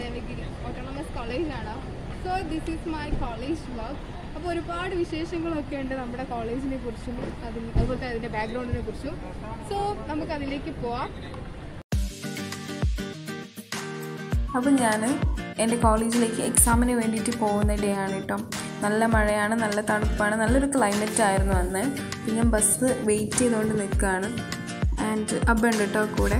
Devagiri autonomous കോളേജാണ് so this is my college work അപ്പോൾ ഒരുപാട് വിശേഷങ്ങളൊക്കെ ഉണ്ട് നമ്മുടെ കോളേജിനെ കുറിച്ചും അതിന് അതുപോലത്തെ അതിൻ്റെ ബാക്ക്ഗ്രൗണ്ടിനെ കുറിച്ചും സോ നമുക്ക് അതിലേക്ക് പോവാം അപ്പം ഞാൻ എൻ്റെ കോളേജിലേക്ക് എക്സാമിന് വേണ്ടിയിട്ട് പോകുന്ന ഡേ ആണ് കേട്ടോ നല്ല മഴയാണ് നല്ല തണുപ്പാണ് നല്ലൊരു ക്ലൈമറ്റ് ആയിരുന്നു അന്ന് പിന്നെ ഞാൻ ബസ് വെയിറ്റ് ചെയ്തുകൊണ്ട് നിൽക്കുകയാണ് ആൻഡ് അബ്ബ ഉണ്ട് കേട്ടോ കൂടെ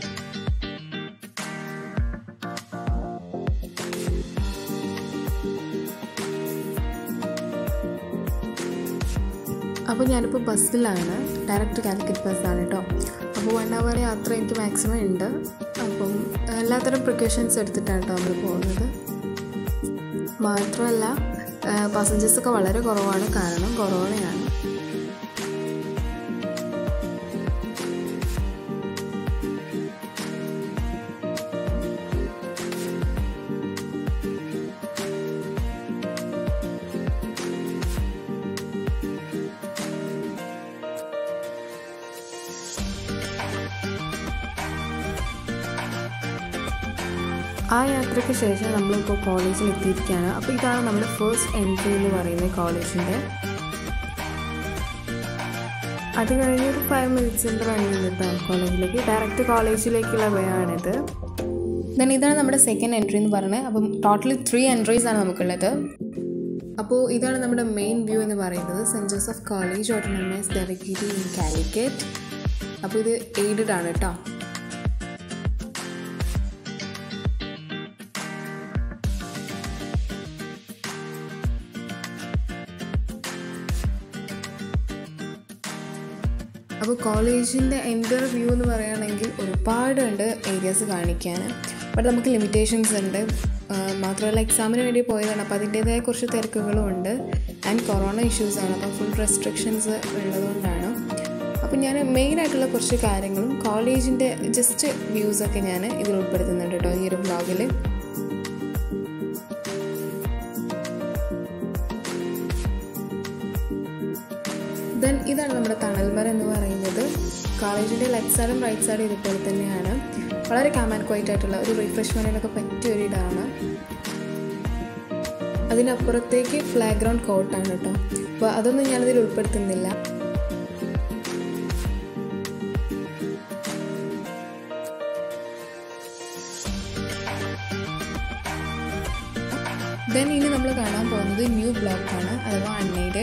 അപ്പോൾ ഞാനിപ്പോൾ ബസ്സിലാണ് ഡയറക്റ്റ് കാലിക്കറ്റ് ബസ്സാണ് കേട്ടോ അപ്പോൾ വൺ അവർ യാത്ര എനിക്ക് മാക്സിമം ഉണ്ട് അപ്പം എല്ലാത്തരം പ്രിക്കോഷൻസ് എടുത്തിട്ടാണ് കേട്ടോ നമ്മൾ പോകുന്നത് മാത്രമല്ല പാസഞ്ചേഴ്സൊക്കെ വളരെ കുറവാണ് കാരണം കൊറോണയാണ് ആ യാത്രയ്ക്ക് ശേഷം നമ്മളിപ്പോൾ കോളേജിൽ എത്തിയിരിക്കുകയാണ് അപ്പോൾ ഇതാണ് നമ്മുടെ ഫസ്റ്റ് എൻട്രി എന്ന് പറയുന്നത് കോളേജിൻ്റെ അത് കഴിഞ്ഞ് ഒരു ഫൈവ് മിനിറ്റ്സിൻ്റെ വണ്ടി കേട്ടോ കോളേജിലേക്ക് ഡയറക്റ്റ് കോളേജിലേക്കുള്ള വേ ആണിത് ദെൻ ഇതാണ് നമ്മുടെ സെക്കൻഡ് എൻട്രി എന്ന് പറയുന്നത് അപ്പം ടോട്ടലി ത്രീ എൻട്രീസ് ആണ് നമുക്കുള്ളത് അപ്പോൾ ഇതാണ് നമ്മുടെ മെയിൻ വ്യൂ എന്ന് പറയുന്നത് saint Joseph college autonomous Devagiri in Calicut അപ്പോൾ ഇത് എയ്ഡഡ് ആണ് കേട്ടോ അപ്പോൾ കോളേജിൻ്റെ എൻ്റെ വ്യൂ എന്ന് പറയുകയാണെങ്കിൽ ഒരുപാടുണ്ട് ഏരിയാസ് കാണിക്കാൻ ബട്ട് നമുക്ക് ലിമിറ്റേഷൻസ് ഉണ്ട് മാത്രമല്ല എക്സാമിന് വേണ്ടി പോയതാണ് അപ്പോൾ അതിൻ്റേതായ കുറച്ച് തിരക്കുകളും ഉണ്ട് ആൻഡ് കൊറോണ ഇഷ്യൂസാണ് അപ്പോൾ ഫുൾ റെസ്ട്രിക്ഷൻസ് ഉള്ളതുകൊണ്ടാണ് അപ്പോൾ ഞാൻ മെയിൻ ആയിട്ടുള്ള കുറച്ച് കാര്യങ്ങളും കോളേജിൻ്റെ ജസ്റ്റ് വ്യൂസൊക്കെ ഞാൻ ഇതിൽ ഉൾപ്പെടുത്തുന്നുണ്ട് കേട്ടോ ഈ ഒരു വ്ളോഗിൽ ദെൻ ഇതാണ് നമ്മുടെ തണൽമരം എന്ന് പറയുന്നത് കോളേജിൻ്റെ ലെഫ്റ്റ് സൈഡും റൈറ്റ് സൈഡും ഇതുപോലെ തന്നെയാണ് വളരെ കാം ആൻഡ് ക്വൈറ്റ് ആയിട്ടുള്ള ഒരു റിഫ്രഷ്മെൻറ്റിനൊക്കെ പറ്റിയ ഒരു ഇതാണ് അതിനപ്പുറത്തേക്ക് ഫ്ലാഗ് ഗ്രൗണ്ട് കോട്ടാണ് കേട്ടോ അപ്പോൾ അതൊന്നും ഞാനതിൽ ഉൾപ്പെടുത്തുന്നില്ല ദെൻ ഇനി നമ്മൾ കാണാൻ പോകുന്നത് ന്യൂ ബ്ലോക്കാണ് അഥവാ അൺഎയ്ഡഡ്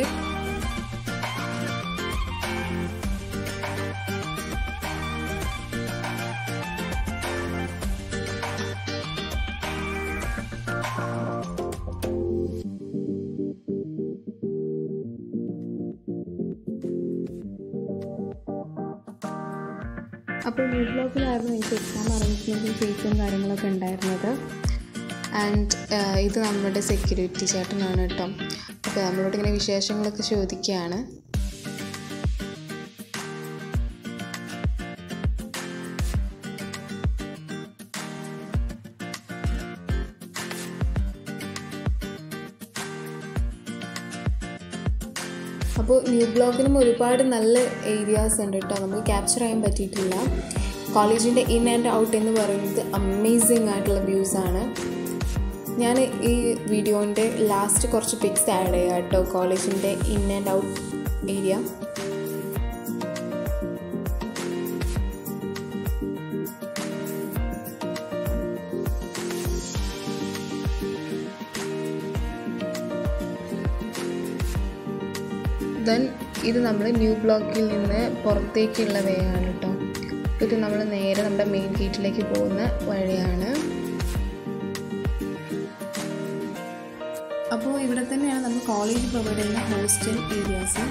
അപ്പോൾ ന്യൂ ബ്ലോക്കിലായിരുന്നു എനിക്ക് എക്സാം അറേഞ്ച്മെൻറ്റും ഫീസും കാര്യങ്ങളൊക്കെ ഉണ്ടായിരുന്നത് ആൻഡ് ഇത് നമ്മുടെ സെക്യൂരിറ്റി ചേട്ടനാണ് കേട്ടോ അപ്പോൾ നമ്മളോട് ഇങ്ങനെ വിശേഷങ്ങളൊക്കെ ചോദിക്കുകയാണ് അപ്പോൾ ന്യൂ ബ്ലോക്കിലും ഒരുപാട് നല്ല ഏരിയാസ് ഉണ്ട് കേട്ടോ നമുക്ക് ക്യാപ്ചർ ചെയ്യാൻ പറ്റിയിട്ടില്ല കോളേജിൻ്റെ ഇൻ ആൻഡ് ഔട്ട് എന്ന് പറയുന്നത് അമേസിങ് ആയിട്ടുള്ള വ്യൂസ് ആണ് ഞാൻ ഈ വീഡിയോൻ്റെ ലാസ്റ്റ് കുറച്ച് പിക്സ് ആഡ് ചെയ്യാം കേട്ടോ കോളേജിൻ്റെ in and out area then ഇത് നമ്മൾ ന്യൂ ബ്ലോക്കിൽ നിന്ന് പുറത്തേക്കുള്ള വേ ആണ് കേട്ടോ ഇത് നമ്മൾ നേരെ നമ്മുടെ മെയിൻ ഗേറ്റിലേക്ക് പോകുന്ന വഴിയാണ് അപ്പോൾ ഇവിടെ തന്നെയാണ് നമ്മൾ കോളേജ് പ്രൊവൈഡ് ചെയ്യുന്ന ഹോസ്റ്റൽ ഏരിയാസ്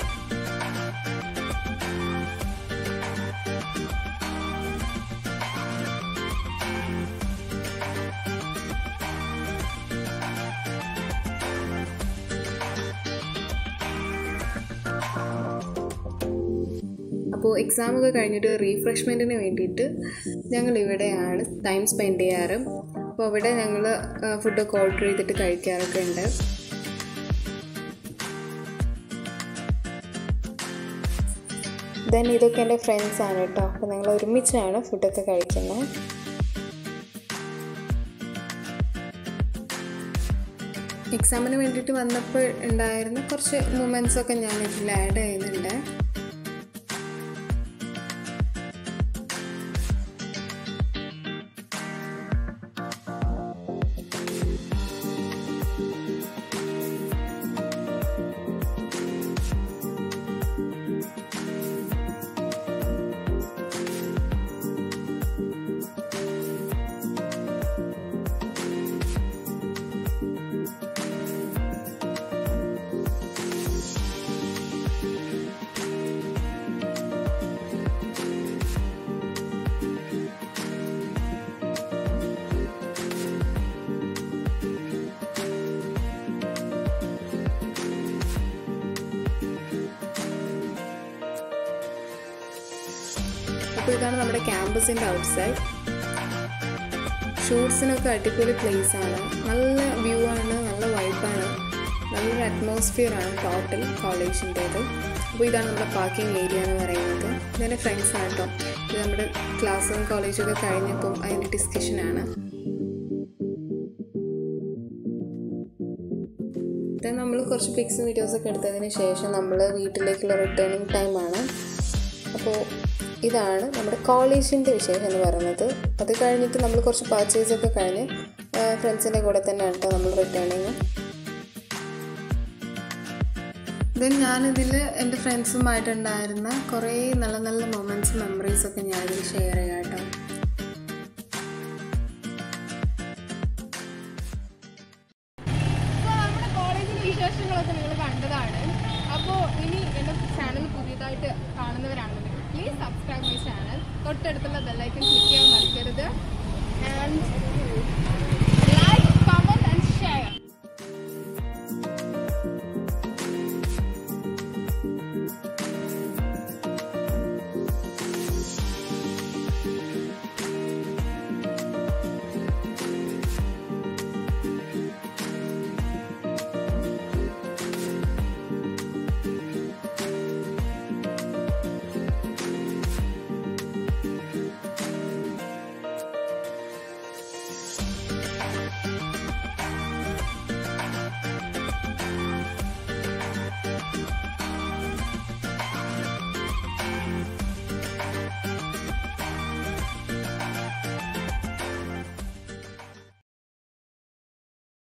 അപ്പോൾ എക്സാമൊക്കെ കഴിഞ്ഞിട്ട് റീഫ്രഷ്മെൻറ്റിന് വേണ്ടിയിട്ട് ഞങ്ങൾ ഇവിടെയാണ് ടൈം സ്പെൻഡ് ചെയ്യാറ് അപ്പോൾ അവിടെ ഞങ്ങൾ ഫുഡൊക്കെ ഓർഡർ ചെയ്തിട്ട് കഴിക്കാറൊക്കെ ഉണ്ട് ദെൻ ഇതൊക്കെ എൻ്റെ ഫ്രണ്ട്സാണ് കേട്ടോ അപ്പോൾ ഞങ്ങൾ ഒരുമിച്ചാണ് ഫുഡൊക്കെ കഴിക്കുന്നത് എക്സാമിന് വേണ്ടിയിട്ട് വന്നപ്പോൾ ഉണ്ടായിരുന്ന കുറച്ച് മൂമെൻറ്റ്സ് ഒക്കെ ഞാൻ ഇതിൽ ആഡ് ചെയ്യുന്നുണ്ട് അപ്പോൾ ഇതാണ് നമ്മുടെ ക്യാമ്പസിൻ്റെ ഔട്ട് സൈഡ് ഷൂട്ട്സിനൊക്കെ അടിപൊളി പ്ലേസ് ആണ് നല്ല വ്യൂ ആണ് നല്ല വൈബാണ് നല്ലൊരു അറ്റ്മോസ്ഫിയർ ആണ് ടോട്ടൽ കോളേജിൻ്റേത് അപ്പോൾ ഇതാണ് നമ്മുടെ പാർക്കിംഗ് ഏരിയ എന്ന് പറയുന്നത് ഇതെൻ്റെ ഫ്രണ്ട്സ് ആണ് കേട്ടോ ഇത് നമ്മുടെ ക്ലാസ്സും കോളേജും ഒക്കെ കഴിഞ്ഞപ്പോൾ അതിൻ്റെ ഡിസ്കഷനാണ് ഇത് നമ്മൾ കുറച്ച് പിക്സും വീഡിയോസൊക്കെ എടുത്തതിന് ശേഷം നമ്മൾ വീട്ടിലേക്കുള്ള റിട്ടേണിങ് ടൈമാണ് അപ്പോൾ ഇതാണ് നമ്മുടെ കോളേജിൻ്റെ വിശേഷം എന്ന് പറയുന്നത് അത് കഴിഞ്ഞിട്ട് നമ്മൾ കുറച്ച് പർച്ചേസ് ഒക്കെ കഴിഞ്ഞ് ഫ്രണ്ട്സിൻ്റെ കൂടെ തന്നെയാണ് കേട്ടോ നമ്മൾ റിട്ടേണിങ് ദെൻ ഞാനിതിൽ എൻ്റെ ഫ്രണ്ട്സുമായിട്ടുണ്ടായിരുന്ന കുറേ നല്ല നല്ല മൊമെൻറ്റ്സ് മെമ്മറീസൊക്കെ ഞാനിതിൽ ഷെയർ ചെയ്യാം കേട്ടോ അപ്പോൾ നമ്മുടെ കോളേജിലെ വിശേഷങ്ങളൊക്കെ നിങ്ങൾ കണ്ടതാണ് അപ്പോൾ ഇനി എൻ്റെ ചാനൽ പുതിയതായിട്ട് കാണുന്നവരാണെന്നുണ്ടെങ്കിൽ പ്ലീസ് സബ്സ്ക്രൈബ് മൈ ചാനൽ തൊട്ടടുത്തുള്ള ബെല്ലൈക്കൻ ക്ലിക്ക് ചെയ്യാൻ മറക്കരുത് ആൻഡ്